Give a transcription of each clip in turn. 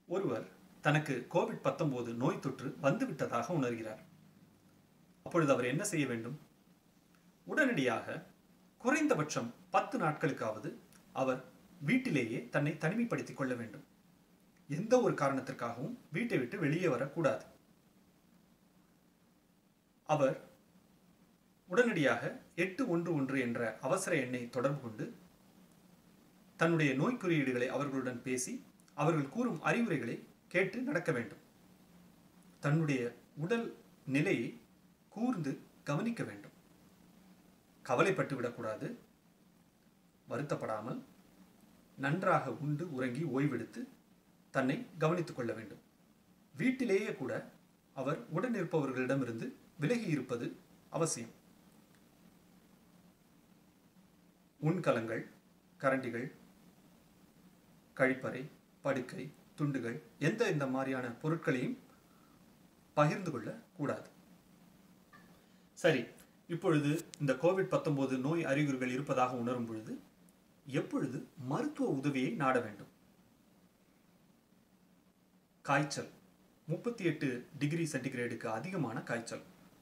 ஒருவர் தனக்கு கோவிட் 19 நோய் தொற்று வந்துவிட்டதாக உணர்கிறார் அப்பொழுது அவர் என்ன செய்ய வேண்டும் உடனடியாக குறைந்தபட்சம் பத்து நாட்களுக்காவது அவர் வீட்டிலேயே தன்னை தனிமைப்படுத்திக் கொள்ள வேண்டும் எந்த ஒரு காரணத்திற்காகவும் வீட்டை விட்டு வெளியே வரக்கூடாது அவர் உடனடியாக எட்டு ஒன்று ஒன்று என்ற அவசர எண்ணை தொடர்பு கொண்டு தன்னுடைய நோய் குறியீடுகளை அவர்களுடன் பேசி அவர்கள் கூறும் அறிவுரைகளை கேட்டு நடக்க வேண்டும் தன்னுடைய உடல் நிலையை கூர்ந்து கவனிக்க வேண்டும் கவலைப்பட்டு விடக்கூடாது வருத்தப்படாமல் நன்றாக உண்டு உறங்கி ஓய்வெடுத்து தன்னை கவனித்துக் கொள்ள வேண்டும் வீட்டிலேயே கூட அவர் உடன் இருப்பவர்களிடமிருந்து விலகி இருப்பது அவசியம் உண்கலங்கள் கரண்டிகள் கழிப்பறை படுக்கை துண்டுகள் எந்த இந்த மாதிரியான பொருட்களையும் பகிர்ந்து கொள்ள கூடாது சரி இப்பொழுது இந்த கோவிட் 19 நோய் அறிகுறிகள் இருப்பதாக உணரும் பொழுது எப்பொழுது மருத்துவ உதவியை நாட வேண்டும் காய்ச்சல் முப்பத்தி எட்டு டிகிரி சென்டிகிரேடுக்கு அதிகமான காய்ச்சல்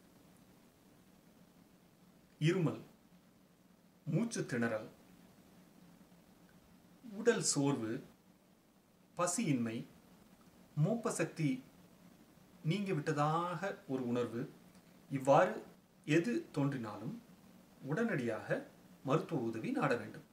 இருமல் மூச்சு திணறல் உடல் சோர்வு பசியின்மை மோப்ப சக்தி நீங்கிவிட்டதாக ஒரு உணர்வு இவ்வாறு எது தோன்றினாலும் உடனடியாக மருத்துவ உதவி நாட வேண்டும்